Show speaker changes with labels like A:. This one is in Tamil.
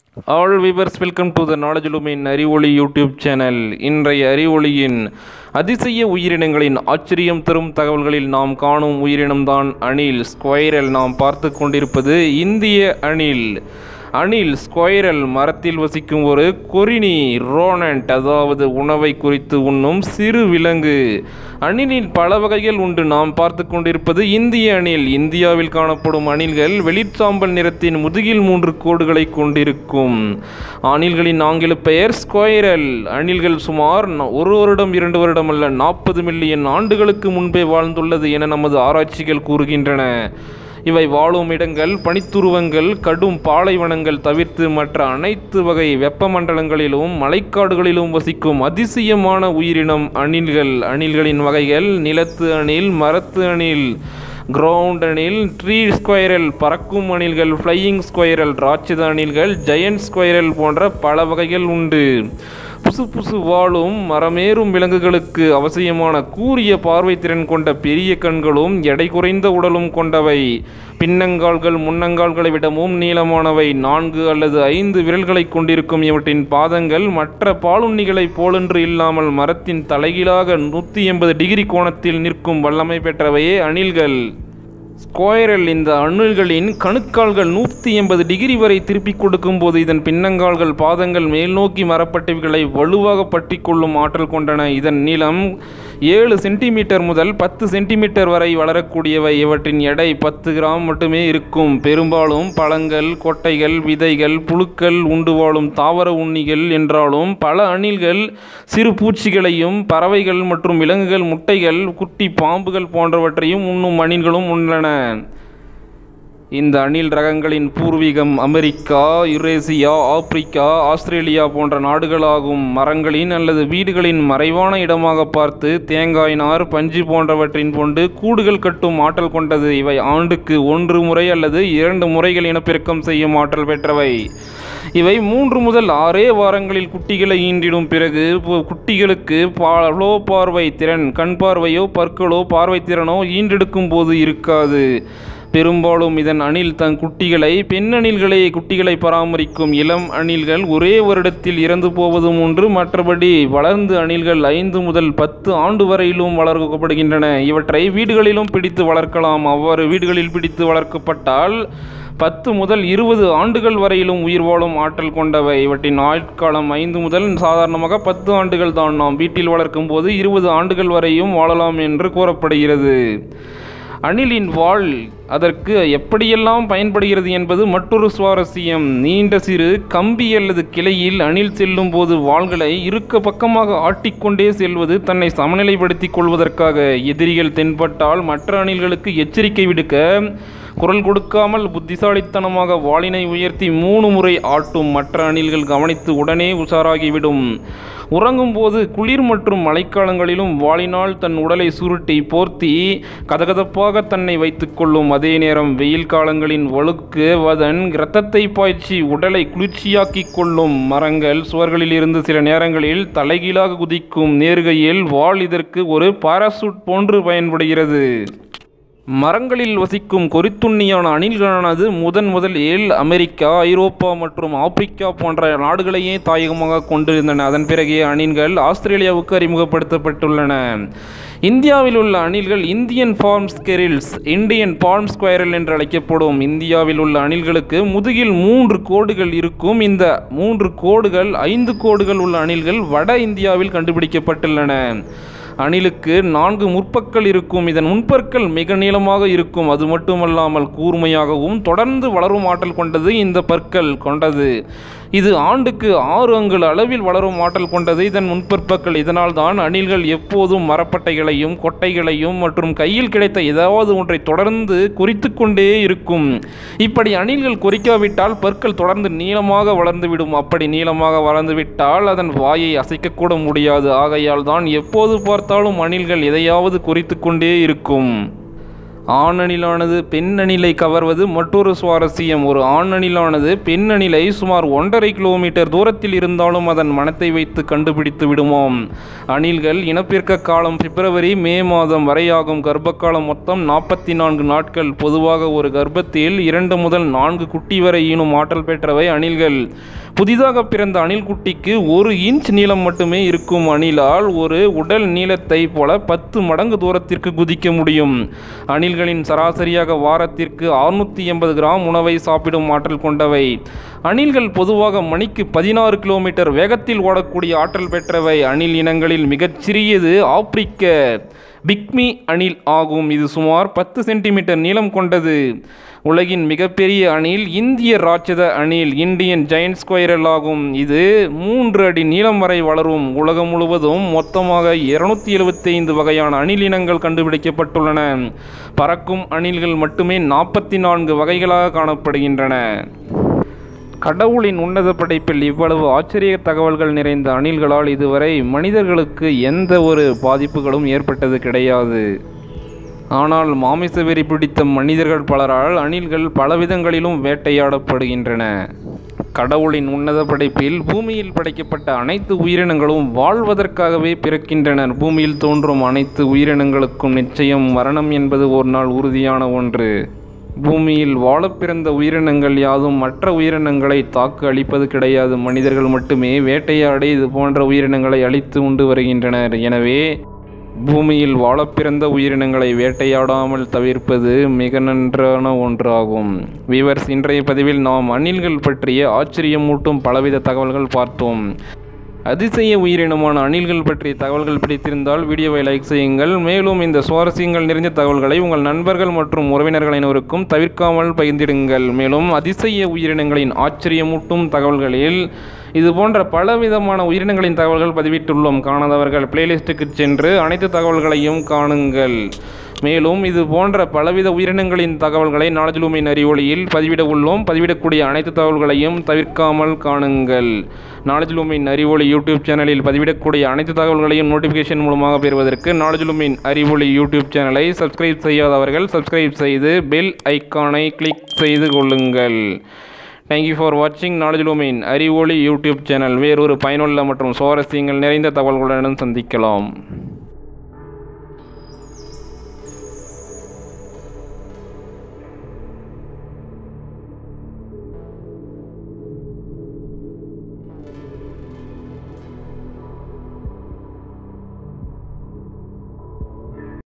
A: all viewers welcome to the knowledge lumin அறிவொளி யூடியூப் சேனல் இன்றைய அறிவொளியின் அதிசய உயிரினங்களின் ஆச்சரியம் தரும் தகவல்களில் நாம் காணும் உயிரினம்தான் அணில் ஸ்கொயரல் நாம் பார்த்து கொண்டிருப்பது இந்திய அணில் அணில் ஸ்கொயரல் மரத்தில் வசிக்கும் ஒரு கொரினி ரோனண்ட் அதாவது உணவை குறித்து உண்ணும் சிறு விலங்கு அணிலின் பல வகைகள் உண்டு நாம் பார்த்து கொண்டிருப்பது இந்திய அணில் இந்தியாவில் காணப்படும் அணில்கள் வெளிர்சாம்பல் நிறத்தின் முதுகில் மூன்று கோடுகளை கொண்டிருக்கும் அணில்களின் ஆங்கில பெயர் ஸ்கொயரல் அணில்கள் சுமார் ந- ஒரு வருடம் இரண்டு வருடம் அல்ல நாற்பது மில்லியன் ஆண்டுகளுக்கு முன்பே வாழ்ந்துள்ளது என நமது ஆராய்ச்சிகள் கூறுகின்றன இவை வாழும் இடங்கள் பனித்துருவங்கள் கடும் பாலைவனங்கள் தவிர்த்து மற்ற அனைத்து வகை வெப்பமண்டலங்களிலும் மலைக்காடுகளிலும் வசிக்கும் அதிசயமான உயிரினம் அணில்கள் அணில்களின் வகைகள் நிலத்து அணில் மரத்து அணில் கிரவுண்ட் அணில் ட்ரீ ஸ்கொயரல் பறக்கும் அணில்கள் ஃப்ளையிங் ஸ்கொயரல் ராட்சத அணில்கள் ஜெயண்ட் ஸ்கொயரல் போன்ற பல வகைகள் உண்டு புசு புசு வாழும் மரமேறும் விலங்குகளுக்கு அவசியமான கூரிய பார்வை திறன் கொண்ட பெரிய கண்களும் எடை குறைந்த உடலும் கொண்டவை பின்னங்கால்கள் முன்னங்கால்களை விடவும் நீளமானவை நான்கு அல்லது ஐந்து விரல்களை கொண்டிருக்கும் இவற்றின் பாதங்கள் மற்ற பாலுண்ணிகளைப் போலன்று இல்லாமல் மரத்தின் தலைகீழாக நூற்றி எண்பது டிகிரி கோணத்தில் நிற்கும் வல்லமை பெற்றவையே அணில்கள் ஸ்கொயரல் இந்த அணில்களின் கணுக்கால்கள் நூற்றி எண்பது டிகிரி வரை திருப்பிக் கொடுக்கும் போது இதன் பின்னங்கால்கள் பாதங்கள் மேல் நோக்கி மரப்பட்டவைகளை வலுவாக பற்றி கொள்ளும் ஆற்றல் கொண்டன இதன் நீளம் ஏழு சென்டிமீட்டர் முதல் பத்து சென்டிமீட்டர் வரை வளரக்கூடியவை இவற்றின் எடை பத்து கிராம் மட்டுமே இருக்கும் பெரும்பாலும் பழங்கள் கொட்டைகள் விதைகள் புழுக்கள் உண்டு வாழும் தாவர உண்ணிகள் என்றாலும் பல அணில்கள் சிறு பூச்சிகளையும் பறவைகள் மற்றும் விலங்குகள் முட்டைகள் குட்டி பாம்புகள் போன்றவற்றையும் உண்ணும் அணில்களும் உள்ளன இந்த அணில் ரகங்களின் பூர்வீகம் அமெரிக்கா யுரேசியா ஆப்பிரிக்கா ஆஸ்திரேலியா போன்ற நாடுகளாகும் மரங்களின் அல்லது வீடுகளின் மறைவான இடமாக பார்த்து தேங்காய் நார் பஞ்சு போன்றவற்றின் கொண்டு கூடுகள் கட்டும் ஆற்றல் கொண்டது இவை ஆண்டுக்கு ஒன்று முறை அல்லது இரண்டு முறைகள் இனப்பெருக்கம் செய்யும் ஆற்றல் பெற்றவை இவை மூன்று முதல் ஆறே வாரங்களில் குட்டிகளை ஈன்றிடும் பிறகு பு- குட்டிகளுக்கு பாலோ பார்வை திறன் கண் பார்வையோ பற்களோ பார்வை திறனோ ஈன்றெடுக்கும் போது இருக்காது பெரும்பாலும் இதன் அணில் தன் குட்டிகளை பெண் அணில்களே குட்டிகளை பராமரிக்கும் இளம் அணில்கள் ஒரே வருடத்தில் இறந்து போவதும் ஒன்று மற்றபடி வளர்ந்து அணில்கள் ஐந்து முதல் பத்து ஆண்டு வரையிலும் வளர்க்கப்படுகின்றன இவற்றை வீடுகளிலும் பிடித்து வளர்க்கலாம் அவ்வாறு வீடுகளில் பிடித்து வளர்க்கப்பட்டால் பத்து முதல் இருபது ஆண்டுகள் வரையிலும் உயிர் வாழும் ஆற்றல் கொண்டவை இவற்றின் ஆயுட்காலம் ஐந்து முதல் சாதாரணமாக பத்து ஆண்டுகள் தான் நாம் வீட்டில் வளர்க்கும் போது இருபது ஆண்டுகள் வரையும் வாழலாம் என்று கூறப்படுகிறது அணிலின் வாள் அதற்கு எப்படியெல்லாம் பயன்படுகிறது என்பது மற்றொரு சுவாரஸ்யம் நீண்ட சிறு கம்பி அல்லது கிளையில் அணில் செல்லும் போது வாள்களை இருக்க பக்கமாக ஆட்டிக்கொண்டே செல்வது தன்னை சமநிலைப்படுத்திக் கொள்வதற்காக எதிரிகள் தென்பட்டால் மற்ற அணில்களுக்கு எச்சரிக்கை விடுக்க குரல் கொடுக்காமல் புத்திசாலித்தனமாக வாளினை உயர்த்தி மூணு முறை ஆட்டும் மற்ற அணில்கள் கவனித்து உடனே உஷாராகிவிடும் உறங்கும்போது குளிர் மற்றும் மழைக்காலங்களிலும் வாளினால் தன் உடலை சுருட்டி போர்த்தி கதகதப்பாக தன்னை வைத்துக்கொள்ளும் அதே நேரம் வெயில் காலங்களின் வழுக்கு வதன் இரத்தத்தை பாய்ச்சி உடலை குளிர்ச்சியாக்கிக் கொள்ளும் மரங்கள் சுவர்களில் இருந்து சில நேரங்களில் தலைகீழாக குதிக்கும் நேர்கையில் வாள் இதற்கு ஒரு பாராசூட் போன்று பயன்படுகிறது மரங்களில் வசிக்கும் கொறித்துண்ணியான அணில்களானது முதன் முதலில் அமெரிக்கா ஐரோப்பா மற்றும் ஆப்பிரிக்கா போன்ற நாடுகளையே தாயகமாக கொண்டிருந்தன அதன் பிறகே அணில்கள் ஆஸ்திரேலியாவுக்கு அறிமுகப்படுத்தப்பட்டுள்ளன இந்தியாவில் உள்ள அணில்கள் Indian farm squirrels Indian palm squirrel என்று அழைக்கப்படும் இந்தியாவில் உள்ள அணில்களுக்கு முதுகில் மூன்று கோடுகள் இருக்கும் இந்த மூன்று கோடுகள் ஐந்து கோடுகள் உள்ள அணில்கள் வட இந்தியாவில் கண்டுபிடிக்கப்பட்டுள்ளன அணிலுக்கு நான்கு முற்பற்கள் இருக்கும் இதன் முன்பற்கள் மிக நீளமாக இருக்கும் அது மட்டுமல்லாமல் கூர்மையாகவும் தொடர்ந்து வளரும் ஆற்றல் கொண்டது இந்த பற்கள் கொண்டது இது ஆண்டுக்கு ஆறு அங்குல அளவில் வளரும் ஆற்றல் கொண்டது இதன் முன்பற்பற்கள் இதனால் தான் அணில்கள் எப்போதும் மரப்பட்டைகளையும் கொட்டைகளையும் மற்றும் கையில் கிடைத்த ஏதாவது ஒன்றை தொடர்ந்து குறித்து கொண்டே இருக்கும் இப்படி அணில்கள் குறிக்காவிட்டால் பற்கள் தொடர்ந்து நீளமாக வளர்ந்துவிடும் அப்படி நீளமாக வளர்ந்துவிட்டால் அதன் வாயை அசைக்கக்கூட முடியாது ஆகையால் தான் எப்போது பார்த்தாலும் அணில்கள் எதையாவது குறித்து கொண்டே இருக்கும் ஆண் அணிலானது பெண் அணிலை கவர்வது மற்றொரு சுவாரஸ்யம் ஒரு ஆண் அணிலானது பெண் அணிலை சுமார் ஒன்றரை கிலோமீட்டர் தூரத்தில் இருந்தாலும் அதன் மனத்தை வைத்து கண்டுபிடித்து விடுமாம் அணில்கள் இனப்பெருக்க காலம் பிப்ரவரி மே மாதம் வரையாகும் கர்ப்பகாலம் மொத்தம் நாற்பத்தி நான்கு நாட்கள் பொதுவாக ஒரு கர்ப்பத்தில் இரண்டு முதல் நான்கு குட்டி வரை ஈனும் ஆற்றல் பெற்றவை அணில்கள் புதிதாக பிறந்த அணில் குட்டிக்கு ஒரு இன்ச் நீளம் மட்டுமே இருக்கும் அணிலால் ஒரு உடல் நீளத்தை போல பத்து மடங்கு தூரத்திற்கு குதிக்க முடியும் அணில்களின் சராசரியாக வாரத்திற்கு அறுநூற்றி எண்பது கிராம் உணவை சாப்பிடும் ஆற்றல் கொண்டவை அணில்கள் பொதுவாக மணிக்கு பதினாறு கிலோமீட்டர் வேகத்தில் ஓடக்கூடிய ஆற்றல் பெற்றவை அணில் இனங்களில் மிகச் சிறியது ஆப்பிரிக்க பிக்மி அணில் ஆகும் இது சுமார் பத்து சென்டிமீட்டர் நீளம் கொண்டது உலகின் மிகப்பெரிய அணில் இந்திய ராட்சத அணில் இந்தியன் ஜெயண்ட் ஸ்கொயரல் ஆகும் இது மூன்று அடி நீளம் வரை வளரும் உலகம் முழுவதும் மொத்தமாக இருநூத்தி எழுபத்தைந்து வகையான அணில் இனங்கள் கண்டுபிடிக்கப்பட்டுள்ளன பறக்கும் அணில்கள் மட்டுமே நாற்பத்தி நான்கு வகைகளாக காணப்படுகின்றன கடவுளின் உன்னத படைப்பில் இவ்வளவு ஆச்சரிய தகவல்கள் நிறைந்த அணில்களால் இதுவரை மனிதர்களுக்கு எந்த ஒரு பாதிப்புகளும் ஏற்பட்டது கிடையாது ஆனால் மாமிச வெறி பிடித்த மனிதர்கள் பலரால் அணில்கள் பலவிதங்களிலும் வேட்டையாடப்படுகின்றன கடவுளின் உன்னத படைப்பில் பூமியில் படைக்கப்பட்ட அனைத்து உயிரினங்களும் வாழ்வதற்காகவே பிறக்கின்றனர் பூமியில் தோன்றும் அனைத்து உயிரினங்களுக்கும் நிச்சயம் மரணம் என்பது ஒரு நாள் உறுதியான ஒன்று பூமியில் வாழப் பிறந்த உயிரினங்கள் யாதும் மற்ற உயிரினங்களை தாக்கு அழிப்பது கிடையாது மனிதர்கள் மட்டுமே வேட்டையாடி இது போன்ற உயிரினங்களை அழித்து உண்டு வருகின்றனர் எனவே பூமியில் வாழப் பிறந்த உயிரினங்களை வேட்டையாடாமல் தவிர்ப்பது மிக நன்றான ஒன்றாகும் வீவர்ஸ் இன்றைய பதிவில் நாம் அணில்கள் பற்றிய ஆச்சரியமூட்டும் பலவித தகவல்கள் பார்த்தோம் அதிசய உயிரினமான அணில்கள் பற்றிய தகவல்கள் பிடித்திருந்தால் வீடியோவை லைக் செய்யுங்கள் மேலும் இந்த சுவாரஸ்யங்கள் நிறைந்த தகவல்களை உங்கள் நண்பர்கள் மற்றும் உறவினர்கள் அனைவருக்கும் தவிர்க்காமல் பகிர்ந்திடுங்கள் மேலும் அதிசய உயிரினங்களின் ஆச்சரியமூட்டும் தகவல்களில் இது போன்ற பலவிதமான உயிரினங்களின் தகவல்கள் பதிவிட்டுள்ளோம் காணாதவர்கள் பிளேலிஸ்ட்டுக்கு சென்று அனைத்து தகவல்களையும் காணுங்கள் மேலும் இது போன்ற பலவித உயிரினங்களின் தகவல்களை நாளஜுலுமின் அறிவொளியில் பதிவிட உள்ளோம் பதிவிடக்கூடிய அனைத்து தகவல்களையும் தவிர்க்காமல் காணுங்கள் நாளஜுலுமின் அறிவொளி யூடியூப் சேனலில் பதிவிடக்கூடிய அனைத்து தகவல்களையும் நோட்டிஃபிகேஷன் மூலமாக பெறுவதற்கு நாளஜுலுமின் அறிவொளி யூடியூப் சேனலை சப்ஸ்கிரைப் செய்யாதவர்கள் சப்ஸ்கிரைப் செய்து பெல் ஐக்கானை கிளிக் செய்து கொள்ளுங்கள் தேங்க்யூ ஃபார் வாட்சிங் நாலேஜ் அறிவொளி யூடியூப் சேனல் வேறொரு பயனுள்ள மற்றும் சுவாரஸ்யங்கள் நிறைந்த தகவல்களுடன் சந்திக்கலாம்